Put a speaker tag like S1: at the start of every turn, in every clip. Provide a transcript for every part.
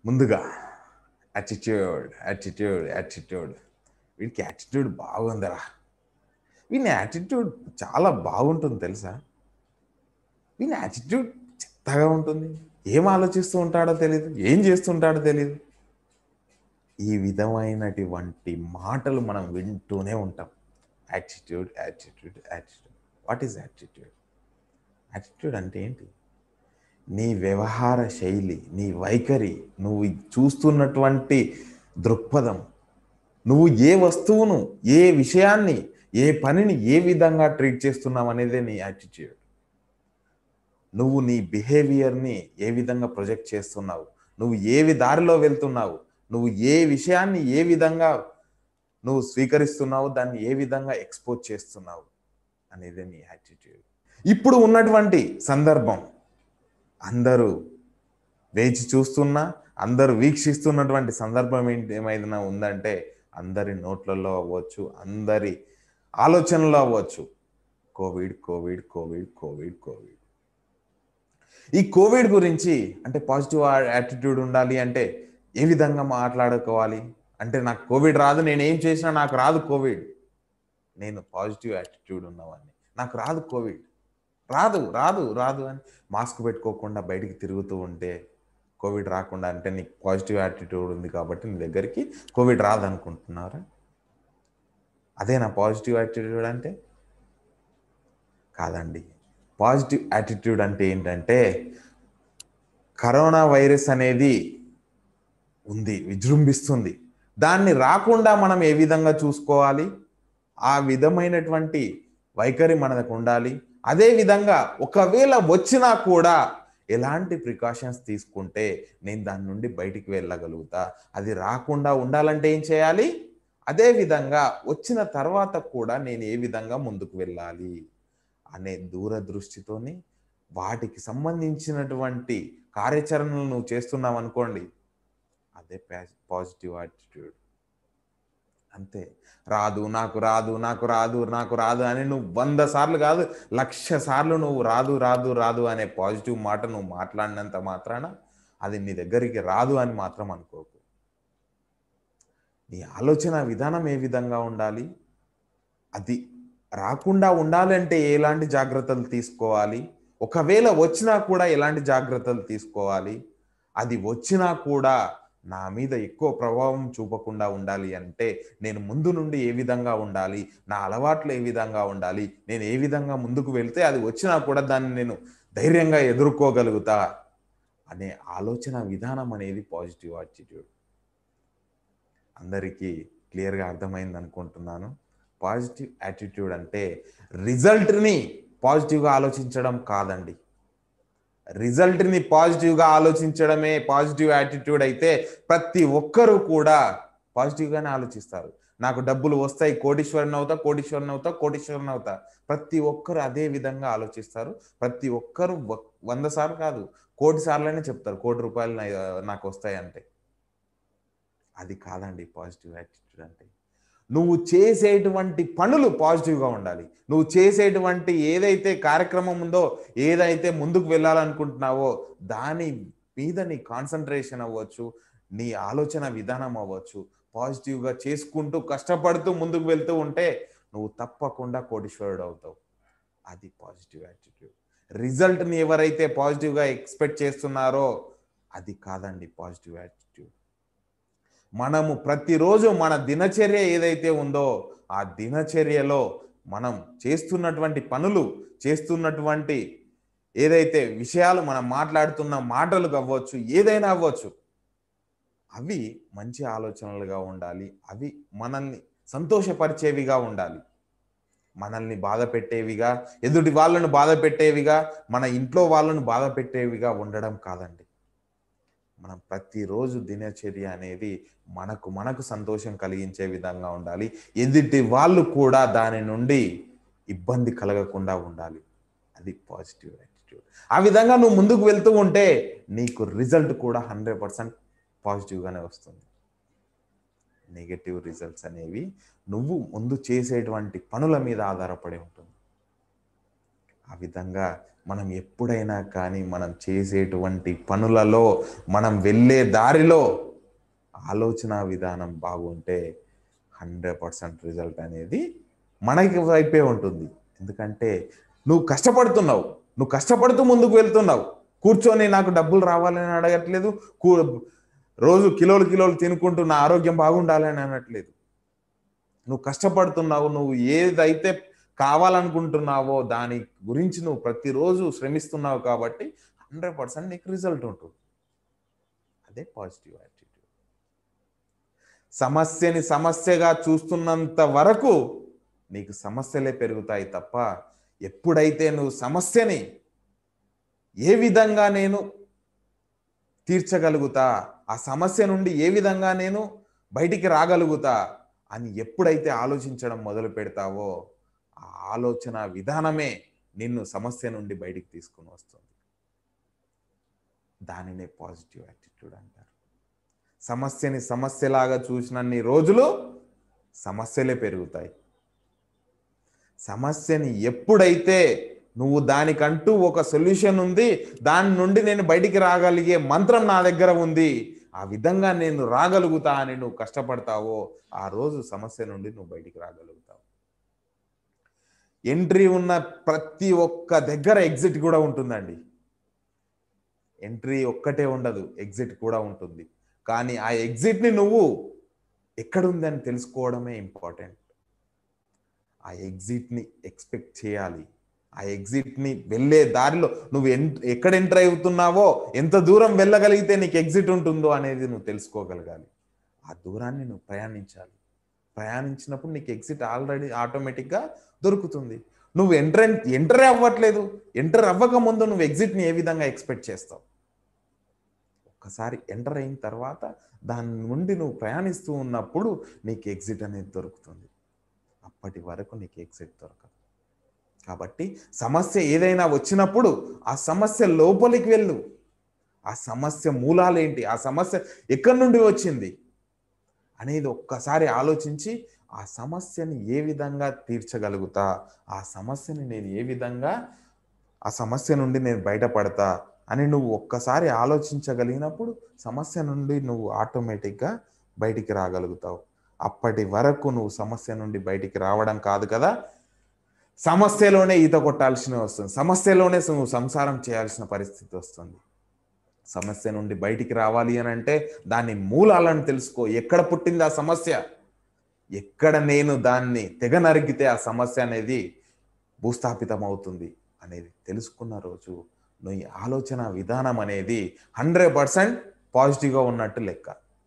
S1: ముందుగా attitude attitude attitude వీడికి attitude బాగుందిరా వీని యాటిట్యూడ్ చాలా బాగుంటుంది తెలుసా వీని యాటిట్యూడ్ చెత్తగా ఉంటుంది ఏం ఆలోచిస్తూ ఉంటాడో తెలియదు ఏం చేస్తుంటాడో తెలియదు ఈ విధమైనటువంటి మాటలు మనం వింటూనే ఉంటాం attitude attitude attitude what is attitude attitude అంటే ఏంటి నీ వ్యవహార శైలి నీ వైఖరి నువ్వు చూస్తున్నటువంటి దృక్పథం నువ్వు ఏ వస్తువును ఏ విషయాన్ని ఏ పనిని ఏ విధంగా ట్రీట్ చేస్తున్నావు అనేదే నీ యాటిట్యూడ్ నువ్వు నీ బిహేవియర్ని ఏ విధంగా ప్రొజెక్ట్ చేస్తున్నావు నువ్వు ఏ దారిలో వెళ్తున్నావు నువ్వు ఏ విషయాన్ని ఏ విధంగా నువ్వు స్వీకరిస్తున్నావు దాన్ని ఏ విధంగా ఎక్స్పోజ్ చేస్తున్నావు అనేదే నీ యాటిట్యూడ్ ఇప్పుడు ఉన్నటువంటి సందర్భం అందరూ వేచి చూస్తున్నా అందరూ వీక్షిస్తున్నటువంటి సందర్భం ఏంటి ఏమైనా ఉందంటే అందరి నోట్లలో అవ్వచ్చు అందరి ఆలోచనలో అవ్వచ్చు Covid Covid Covid Covid Covid ఈ కోవిడ్ గురించి అంటే పాజిటివ్ యాటిట్యూడ్ ఉండాలి అంటే ఏ విధంగా మాట్లాడుకోవాలి అంటే నాకు కోవిడ్ రాదు నేను ఏం చేసినా నాకు రాదు కోవిడ్ నేను పాజిటివ్ యాటిట్యూడ్ ఉన్నవాడిని నాకు రాదు కోవిడ్ రాదు రాదు రాదు అని మాస్క్ పెట్టుకోకుండా బయటికి తిరుగుతూ ఉంటే కోవిడ్ రాకుండా అంటే నీకు పాజిటివ్ యాటిట్యూడ్ ఉంది కాబట్టి నీ దగ్గరికి కోవిడ్ రాదు అనుకుంటున్నారా అదే నా పాజిటివ్ యాటిట్యూడ్ అంటే కాదండి పాజిటివ్ యాటిట్యూడ్ అంటే ఏంటంటే కరోనా వైరస్ అనేది ఉంది విజృంభిస్తుంది దాన్ని రాకుండా మనం ఏ విధంగా చూసుకోవాలి ఆ విధమైనటువంటి వైఖరి మనకు ఉండాలి అదే విధంగా ఒకవేళ వచ్చినా కూడా ఎలాంటి ప్రికాషన్స్ తీసుకుంటే నేను దాని నుండి బయటికి వెళ్ళగలుగుతా అది రాకుండా ఉండాలంటే ఏం చేయాలి అదే విధంగా వచ్చిన తర్వాత కూడా నేను ఏ విధంగా ముందుకు వెళ్ళాలి అనే దూరదృష్టితోని వాటికి సంబంధించినటువంటి కార్యాచరణలు నువ్వు చేస్తున్నావు అనుకోండి అదే పాజిటివ్ యాటిట్యూడ్ అంతే రాదు నాకు రాదు నాకు రాదు నాకు రాదు అని నువ్వు వంద సార్లు కాదు లక్ష సార్లు నువ్వు రాదు రాదు రాదు అనే పాజిటివ్ మాట నువ్వు మాట్లాడినంత మాత్రాన అది నీ దగ్గరికి రాదు అని మాత్రం అనుకోకు నీ ఆలోచన విధానం ఏ విధంగా ఉండాలి అది రాకుండా ఉండాలంటే ఎలాంటి జాగ్రత్తలు తీసుకోవాలి ఒకవేళ వచ్చినా కూడా ఎలాంటి జాగ్రత్తలు తీసుకోవాలి అది వచ్చినా కూడా నా మీద ఎక్కువ ప్రభావం చూపకుండా ఉండాలి అంటే నేను ముందు నుండి ఏ విధంగా ఉండాలి నా అలవాట్లు ఏ విధంగా ఉండాలి నేను ఏ విధంగా ముందుకు వెళ్తే అది వచ్చినా కూడా దాన్ని నేను ధైర్యంగా ఎదుర్కోగలుగుతా అనే ఆలోచన విధానం అనేది పాజిటివ్ యాటిట్యూడ్ అందరికీ క్లియర్గా అర్థమైంది అనుకుంటున్నాను పాజిటివ్ యాటిట్యూడ్ అంటే రిజల్ట్ని పాజిటివ్గా ఆలోచించడం కాదండి రిజల్ట్ని పాజిటివ్గా ఆలోచించడమే పాజిటివ్ యాటిట్యూడ్ అయితే ప్రతి ఒక్కరూ కూడా పాజిటివ్గానే ఆలోచిస్తారు నాకు డబ్బులు వస్తాయి కోటీశ్వరుని అవుతా కోటీశ్వరుని అవుతా కోటీశ్వరుని అవుతా ప్రతి ఒక్కరు అదే విధంగా ఆలోచిస్తారు ప్రతి ఒక్కరు వంద సార్లు కాదు కోటి సార్లనే చెప్తారు కోటి రూపాయలు నాకు వస్తాయి అంటే అది కాదండి పాజిటివ్ యాటిట్యూడ్ అంటే నువ్వు చేసేటువంటి పనులు పాజిటివ్గా ఉండాలి నువ్వు చేసేటువంటి ఏదైతే కార్యక్రమం ఉందో ఏదైతే ముందుకు వెళ్ళాలనుకుంటున్నావో దాని మీద నీ కాన్సన్ట్రేషన్ అవ్వచ్చు నీ ఆలోచన విధానం అవ్వచ్చు పాజిటివ్గా చేసుకుంటూ కష్టపడుతూ ముందుకు వెళ్తూ ఉంటే నువ్వు తప్పకుండా కోటీశ్వరుడు అవుతావు అది పాజిటివ్ యాటిట్యూడ్ రిజల్ట్ని ఎవరైతే పాజిటివ్గా ఎక్స్పెక్ట్ చేస్తున్నారో అది కాదండి పాజిటివ్ యాటిట్యూడ్ మనము ప్రతిరోజు మన దినచర్య ఏదైతే ఉందో ఆ దినచర్యలో మనం చేస్తున్నటువంటి పనులు చేస్తున్నటువంటి ఏదైతే విషయాలు మనం మాట్లాడుతున్న మాటలు అవ్వచ్చు ఏదైనా అవ్వచ్చు అవి మంచి ఆలోచనలుగా ఉండాలి అవి మనల్ని సంతోషపరిచేవిగా ఉండాలి మనల్ని బాధ పెట్టేవిగా ఎదుటి వాళ్ళను బాధ పెట్టేవిగా మన ఇంట్లో వాళ్ళను బాధ పెట్టేవిగా ఉండడం కాదండి మనం ప్రతిరోజు దినచర్య అనేది మనకు మనకు సంతోషం కలిగించే విధంగా ఉండాలి ఎదుటి వాళ్ళు కూడా దాని నుండి ఇబ్బంది కలగకుండా ఉండాలి అది పాజిటివ్ యాటిట్యూడ్ ఆ విధంగా నువ్వు ముందుకు వెళ్తూ ఉంటే నీకు రిజల్ట్ కూడా హండ్రెడ్ పర్సెంట్ పాజిటివ్గానే వస్తుంది నెగటివ్ రిజల్ట్స్ అనేవి నువ్వు ముందు చేసేటువంటి పనుల మీద ఆధారపడి ఉంటుంది ఆ విధంగా మనం ఎప్పుడైనా కానీ మనం చేసేటువంటి పనులలో మనం వెళ్ళే దారిలో ఆలోచన విధానం బాగుంటే హండ్రెడ్ పర్సెంట్ రిజల్ట్ అనేది మనకి వైపే ఉంటుంది ఎందుకంటే నువ్వు కష్టపడుతున్నావు నువ్వు కష్టపడుతూ ముందుకు వెళ్తున్నావు కూర్చొని నాకు డబ్బులు రావాలని అడగట్లేదు కూ రోజు కిలోలు కిలోలు తినుకుంటూ నా ఆరోగ్యం బాగుండాలని అనట్లేదు నువ్వు కష్టపడుతున్నావు నువ్వు ఏదైతే కావాలనుకుంటున్నావో దాని గురించి నువ్వు ప్రతిరోజు శ్రమిస్తున్నావు కాబట్టి హండ్రెడ్ పర్సెంట్ నీకు రిజల్ట్ ఉంటుంది అదే పాజిటివ్ యాటిట్యూడ్ సమస్యని సమస్యగా చూస్తున్నంత వరకు నీకు సమస్యలే పెరుగుతాయి తప్ప ఎప్పుడైతే నువ్వు సమస్యని ఏ విధంగా నేను తీర్చగలుగుతా ఆ సమస్య నుండి ఏ విధంగా నేను బయటికి రాగలుగుతా అని ఎప్పుడైతే ఆలోచించడం మొదలు పెడతావో ఆ ఆలోచన విధానమే నిన్ను సమస్య నుండి బయటికి తీసుకుని వస్తుంది దానినే పాజిటివ్ యాటిట్యూడ్ అంటారు సమస్యని సమస్యలాగా చూసినన్ని రోజులు సమస్యలే పెరుగుతాయి సమస్యని ఎప్పుడైతే నువ్వు దానికంటూ ఒక సొల్యూషన్ ఉంది దాని నుండి నేను బయటికి రాగలిగే మంత్రం నా దగ్గర ఉంది ఆ విధంగా నేను రాగలుగుతా అని నువ్వు కష్టపడతావో ఆ రోజు సమస్య నుండి నువ్వు బయటికి రాగలుగుతావు ఎంట్రీ ఉన్న ప్రతి ఒక్క దగ్గర ఎగ్జిట్ కూడా ఉంటుందండి ఎంట్రీ ఒక్కటే ఉండదు ఎగ్జిట్ కూడా ఉంటుంది కానీ ఆ ఎగ్జిట్ని నువ్వు ఎక్కడుందని తెలుసుకోవడమే ఇంపార్టెంట్ ఆ ఎగ్జిట్ని ఎక్స్పెక్ట్ చేయాలి ఆ ఎగ్జిట్ని వెళ్ళే దారిలో నువ్వు ఎక్కడ ఎంటర్ అవుతున్నావో ఎంత దూరం వెళ్ళగలిగితే నీకు ఎగ్జిట్ ఉంటుందో అనేది నువ్వు తెలుసుకోగలగాలి ఆ దూరాన్ని నువ్వు ప్రయాణించాలి ప్రయాణించినప్పుడు నీకు ఎగ్జిట్ ఆల్రెడీ ఆటోమేటిక్గా దొరుకుతుంది నువ్వు ఎంటర్ ఎంటర్ అవ్వట్లేదు ఎంటర్ అవ్వక ముందు నువ్వు ఎగ్జిట్ని ఏ విధంగా ఎక్స్పెక్ట్ చేస్తావు ఒక్కసారి ఎంటర్ అయిన తర్వాత దాని నుండి నువ్వు ప్రయాణిస్తూ ఉన్నప్పుడు నీకు ఎగ్జిట్ అనేది దొరుకుతుంది అప్పటి వరకు నీకు ఎగ్జిట్ దొరకదు కాబట్టి సమస్య ఏదైనా వచ్చినప్పుడు ఆ సమస్య లోపలికి వెళ్ళు ఆ సమస్య మూలాలేంటి ఆ సమస్య ఎక్కడి నుండి వచ్చింది అనేది ఒక్కసారి ఆలోచించి ఆ సమస్యని ఏ విధంగా తీర్చగలుగుతా ఆ సమస్యని నేను ఏ విధంగా ఆ సమస్య నుండి నేను బయటపడతా అని నువ్వు ఒక్కసారి ఆలోచించగలిగినప్పుడు సమస్య నుండి నువ్వు ఆటోమేటిక్గా బయటికి రాగలుగుతావు అప్పటి వరకు నువ్వు సమస్య నుండి బయటికి రావడం కాదు కదా సమస్యలోనే ఈత కొట్టాల్సిన వస్తుంది సమస్యలోనే నువ్వు సంసారం చేయాల్సిన పరిస్థితి వస్తుంది సమస్య నుండి బయటికి రావాలి అని అంటే దాని మూలాలను తెలుసుకో ఎక్కడ పుట్టింది ఆ సమస్య ఎక్కడ నేను దాన్ని తెగ నరిగితే ఆ సమస్య అనేది భూస్థాపితం అవుతుంది అనేది తెలుసుకున్న రోజు నీ ఆలోచన విధానం అనేది హండ్రెడ్ పర్సెంట్ పాజిటివ్గా ఉన్నట్టు లెక్క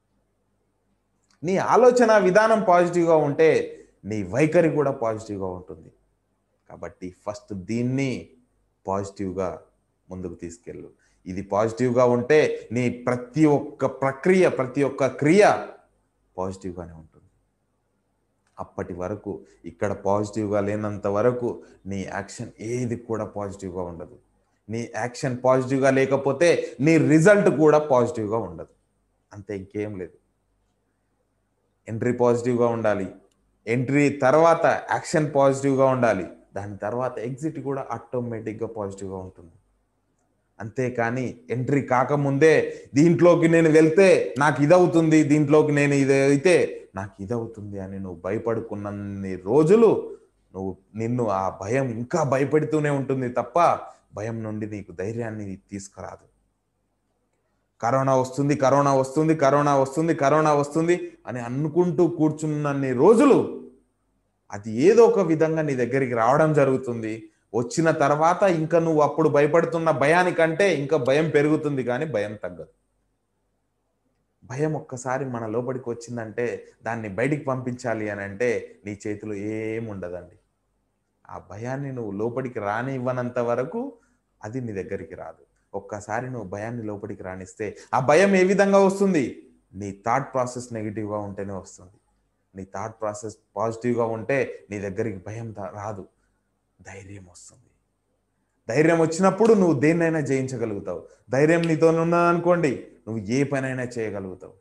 S1: నీ ఆలోచన విధానం పాజిటివ్గా ఉంటే నీ వైఖరి కూడా పాజిటివ్గా ఉంటుంది కాబట్టి ఫస్ట్ దీన్ని పాజిటివ్గా ముందుకు తీసుకెళ్ళు ఇది పాజిటివ్గా ఉంటే నీ ప్రతి ఒక్క ప్రక్రియ ప్రతి ఒక్క క్రియ పాజిటివ్గానే ఉంటుంది అప్పటి వరకు ఇక్కడ పాజిటివ్గా లేనంత వరకు నీ యాక్షన్ ఏది కూడా పాజిటివ్గా ఉండదు నీ యాక్షన్ పాజిటివ్గా లేకపోతే నీ రిజల్ట్ కూడా పాజిటివ్గా ఉండదు అంతే ఇంకేం లేదు ఎంట్రీ పాజిటివ్గా ఉండాలి ఎంట్రీ తర్వాత యాక్షన్ పాజిటివ్గా ఉండాలి దాని తర్వాత ఎగ్జిట్ కూడా ఆటోమేటిక్గా పాజిటివ్గా ఉంటుంది అంతేకాని ఎంట్రీ కాకముందే దీంట్లోకి నేను వెళ్తే నాకు ఇదవుతుంది దీంట్లోకి నేను ఇది అయితే నాకు ఇదవుతుంది అని నువ్వు భయపడుకున్నన్ని రోజులు నువ్వు నిన్ను ఆ భయం ఇంకా భయపెడుతూనే ఉంటుంది తప్ప భయం నుండి నీకు ధైర్యాన్ని తీసుకురాదు కరోనా వస్తుంది కరోనా వస్తుంది కరోనా వస్తుంది కరోనా వస్తుంది అని అనుకుంటూ కూర్చున్నన్ని రోజులు అది ఏదో ఒక విధంగా నీ దగ్గరికి రావడం జరుగుతుంది వచ్చిన తర్వాత ఇంకా నువ్వు అప్పుడు భయపడుతున్న భయానికంటే ఇంకా భయం పెరుగుతుంది కానీ భయం తగ్గదు భయం ఒక్కసారి మన లోపలికి వచ్చిందంటే దాన్ని బయటికి పంపించాలి అని అంటే నీ చేతిలో ఏముండదండి ఆ భయాన్ని నువ్వు లోపలికి రానివ్వనంత వరకు అది నీ దగ్గరికి రాదు ఒక్కసారి నువ్వు భయాన్ని లోపలికి రాణిస్తే ఆ భయం ఏ విధంగా వస్తుంది నీ థాట్ ప్రాసెస్ నెగిటివ్గా ఉంటేనే వస్తుంది నీ థాట్ ప్రాసెస్ పాజిటివ్గా ఉంటే నీ దగ్గరికి భయం రాదు ధైర్యం వస్తుంది ధైర్యం వచ్చినప్పుడు నువ్వు దేన్నైనా జయించగలుగుతావు ధైర్యం నీతో ఉన్నదనుకోండి నువ్వు ఏ పనైనా చేయగలుగుతావు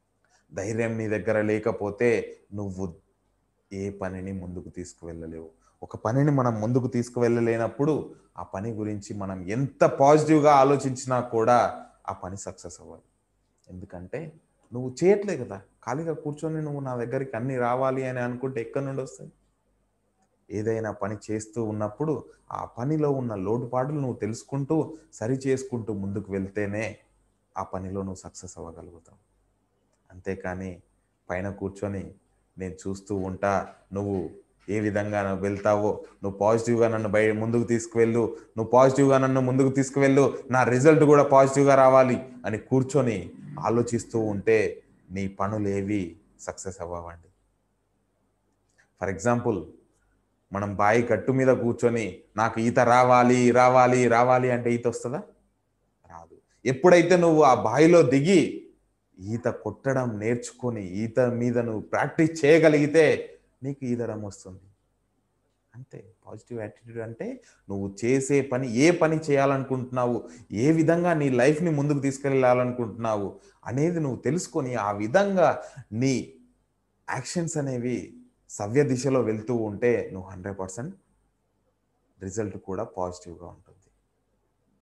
S1: ధైర్యం నీ దగ్గర లేకపోతే నువ్వు ఏ పనిని ముందుకు తీసుకువెళ్ళలేవు ఒక పనిని మనం ముందుకు తీసుకువెళ్ళలేనప్పుడు ఆ పని గురించి మనం ఎంత పాజిటివ్గా ఆలోచించినా కూడా ఆ పని సక్సెస్ అవ్వదు ఎందుకంటే నువ్వు చేయట్లేదు కదా ఖాళీగా కూర్చొని నువ్వు నా దగ్గరికి అన్ని రావాలి అని అనుకుంటే ఎక్కడి నుండి వస్తాయి ఏదైనా పని చేస్తూ ఉన్నప్పుడు ఆ పనిలో ఉన్న లోటుపాట్లు నువ్వు తెలుసుకుంటూ సరి చేసుకుంటూ ముందుకు వెళ్తేనే ఆ పనిలో నువ్వు సక్సెస్ అవ్వగలుగుతావు అంతేకాని పైన కూర్చొని నేను చూస్తూ ఉంటా నువ్వు ఏ విధంగా నువ్వు వెళ్తావో నువ్వు పాజిటివ్గా నన్ను బయ ముందుకు తీసుకువెళ్ళు నువ్వు పాజిటివ్గా నన్ను ముందుకు తీసుకువెళ్ళు నా రిజల్ట్ కూడా పాజిటివ్గా రావాలి అని కూర్చొని ఆలోచిస్తూ ఉంటే నీ పనులేవి సక్సెస్ అవ్వవండి ఫర్ ఎగ్జాంపుల్ మనం బాయి కట్టు మీద కూర్చొని నాకు ఈత రావాలి రావాలి రావాలి అంటే ఈత వస్తుందా రాదు ఎప్పుడైతే నువ్వు ఆ బావిలో దిగి ఈత కొట్టడం నేర్చుకొని ఈత మీద నువ్వు ప్రాక్టీస్ చేయగలిగితే నీకు ఈదడం వస్తుంది అంతే పాజిటివ్ యాటిట్యూడ్ అంటే నువ్వు చేసే పని ఏ పని చేయాలనుకుంటున్నావు ఏ విధంగా నీ లైఫ్ని ముందుకు తీసుకెళ్ళాలనుకుంటున్నావు అనేది నువ్వు తెలుసుకొని ఆ విధంగా నీ యాక్షన్స్ అనేవి సవ్య దిశలో వెళ్తూ ఉంటే నువ్వు హండ్రెడ్ పర్సెంట్ రిజల్ట్ కూడా పాజిటివ్గా ఉంటుంది